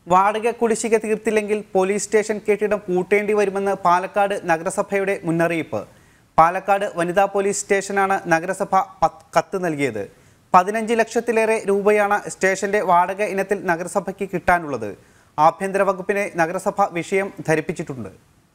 വാടക കുടിശ്ശിക തീർത്തില്ലെങ്കിൽ police station കെട്ടിടം പൂട്ടേണ്ടി വരുമെന്ന് പാലക്കാട് നഗരസഭയുടെ മുന്നറിയിപ്പ് പാലക്കാട് വനിതാ പോലീസ് സ്റ്റേഷനാണ് നഗരസഭ പത്ത് കത്ത് നൽകിയത് പതിനഞ്ച് ലക്ഷത്തിലേറെ രൂപയാണ് സ്റ്റേഷന്റെ വാടക ഇനത്തിൽ നഗരസഭയ്ക്ക് കിട്ടാനുള്ളത് ആഭ്യന്തര വകുപ്പിനെ നഗരസഭ വിഷയം ധരിപ്പിച്ചിട്ടുണ്ട്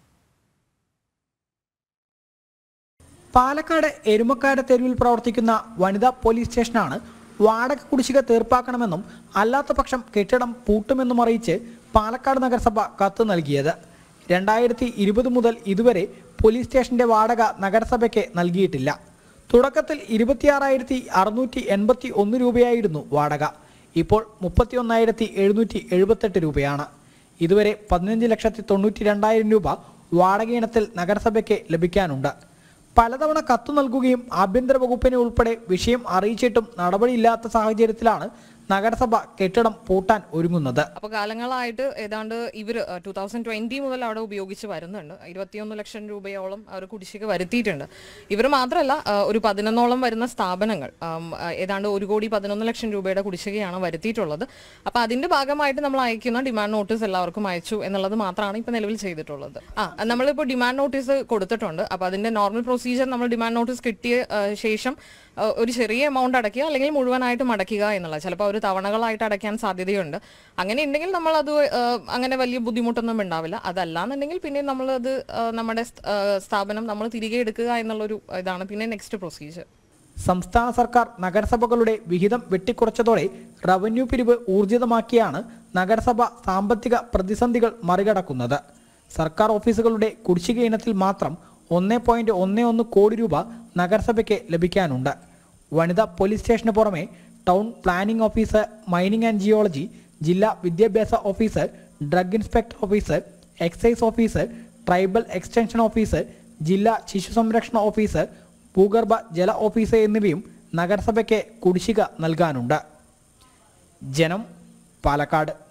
പാലക്കാട് എരുമക്കാട് തെരുവിൽ പ്രവർത്തിക്കുന്ന വനിതാ പോലീസ് സ്റ്റേഷനാണ് വാടക കുടിശ്ശിക തീർപ്പാക്കണമെന്നും അല്ലാത്ത പക്ഷം കെട്ടിടം പൂട്ടുമെന്നും അറിയിച്ച് പാലക്കാട് നഗരസഭ കത്ത് നൽകിയത് രണ്ടായിരത്തി ഇരുപത് മുതൽ ഇതുവരെ പോലീസ് സ്റ്റേഷന്റെ വാടക നഗരസഭയ്ക്ക് നൽകിയിട്ടില്ല തുടക്കത്തിൽ ഇരുപത്തിയാറായിരത്തി അറുന്നൂറ്റി എൺപത്തി ഒന്ന് രൂപയായിരുന്നു വാടക ഇപ്പോൾ മുപ്പത്തി ഒന്നായിരത്തി എഴുന്നൂറ്റി എഴുപത്തെട്ട് രൂപയാണ് ഇതുവരെ പതിനഞ്ച് ലക്ഷത്തി തൊണ്ണൂറ്റി രണ്ടായിരം രൂപ വാടക ഇനത്തിൽ നഗരസഭയ്ക്ക് ലഭിക്കാനുണ്ട് പലതവണ കത്തു നൽകുകയും ആഭ്യന്തര വകുപ്പിനെ ഉൾപ്പെടെ വിഷയം അറിയിച്ചിട്ടും നടപടിയില്ലാത്ത സാഹചര്യത്തിലാണ് നഗരസഭ കെട്ടിടം പൂട്ടാൻ ഒരുങ്ങുന്നത് അപ്പോൾ കാലങ്ങളായിട്ട് ഏതാണ്ട് ഇവർ ടൂ തൗസൻഡ് ട്വൻറ്റി മുതൽ അവിടെ ഉപയോഗിച്ച് വരുന്നുണ്ട് ഇരുപത്തിയൊന്ന് ലക്ഷം രൂപയോളം അവർ കുടിശ്ശിക വരുത്തിയിട്ടുണ്ട് ഇവർ മാത്രമല്ല ആ, ഒരു പതിനൊന്നോളം വരുന്ന സ്ഥാപനങ്ങൾ ആം, ആ, ഏതാണ്ട് ഒരു കോടി പതിനൊന്ന് ലക്ഷം രൂപയുടെ കുടിശ്ശികയാണ് വരുത്തിയിട്ടുള്ളത് അപ്പോൾ അതിന്റെ ഭാഗമായിട്ട് നമ്മൾ അയക്കുന്ന ഡിമാൻഡ് നോട്ടീസ് എല്ലാവർക്കും അയച്ചു എന്നുള്ളത് മാത്രമാണ് ഇപ്പോൾ നിലവിൽ ചെയ്തിട്ടുള്ളത് ആ നമ്മളിപ്പോൾ ഡിമാൻഡ് നോട്ടീസ് കൊടുത്തിട്ടുണ്ട് അപ്പോൾ അതിന്റെ നോർമൽ പ്രൊസീജിയർ നമ്മൾ ഡിമാൻഡ് നോട്ടീസ് കിട്ടിയ ആ, ശേഷം ആ, ഒരു ചെറിയ എമൗണ്ട് അടയ്ക്കുക അല്ലെങ്കിൽ മുഴുവനായിട്ടും അടയ്ക്കുക എന്നുള്ളത് ചിലപ്പോൾ അവർ തവണകളായിട്ട് അടയ്ക്കാൻ സാധ്യതയുണ്ട് അങ്ങനെ ഉണ്ടെങ്കിൽ നമ്മൾ അത് ആ, അങ്ങനെ വലിയ ബുദ്ധിമുട്ടൊന്നും ഉണ്ടാവില്ല അതല്ലാന്നുണ്ടെങ്കിൽ പിന്നെ നമ്മളത് ആ, നമ്മുടെ സ്- ആ, സ്ഥാപനം നമ്മൾ തിരികെ എടുക്കുക എന്നുള്ളൊരു ഇതാണ് പിന്നെ നെക്സ്റ്റ് പ്രൊസീജിയർ സംസ്ഥാന സർക്കാർ നഗരസഭകളുടെ വിഹിതം വെട്ടിക്കുറച്ചതോടെ റവന്യൂ പിരിവ് ഊർജിതമാക്കിയാണ് നഗരസഭ സാമ്പത്തിക പ്രതിസന്ധികൾ മറികടക്കുന്നത് സർക്കാർ ഓഫീസുകളുടെ കുടിശ്ശിക ഇനത്തിൽ മാത്രം ഒന്ന് പോയിന്റ് ഒന്ന് ഒന്ന് കോടി രൂപ നഗരസഭയ്ക്ക് ലഭിക്കാനുണ്ട് വനിതാ പോലീസ് സ്റ്റേഷന് പുറമെ town planning officer mining and geology ജില്ലാ വിദ്യാഭ്യാസ officer drug inspector officer excise officer tribal extension officer ജില്ലാ ശിശു സംരക്ഷണ ഓഫീസർ ഭൂഗർഭ ജല ഓഫീസർ എന്നിവയും നഗരസഭയ്ക്ക് കുടിശ്ശിക നൽകാനുണ്ട് ജനം പാലക്കാട്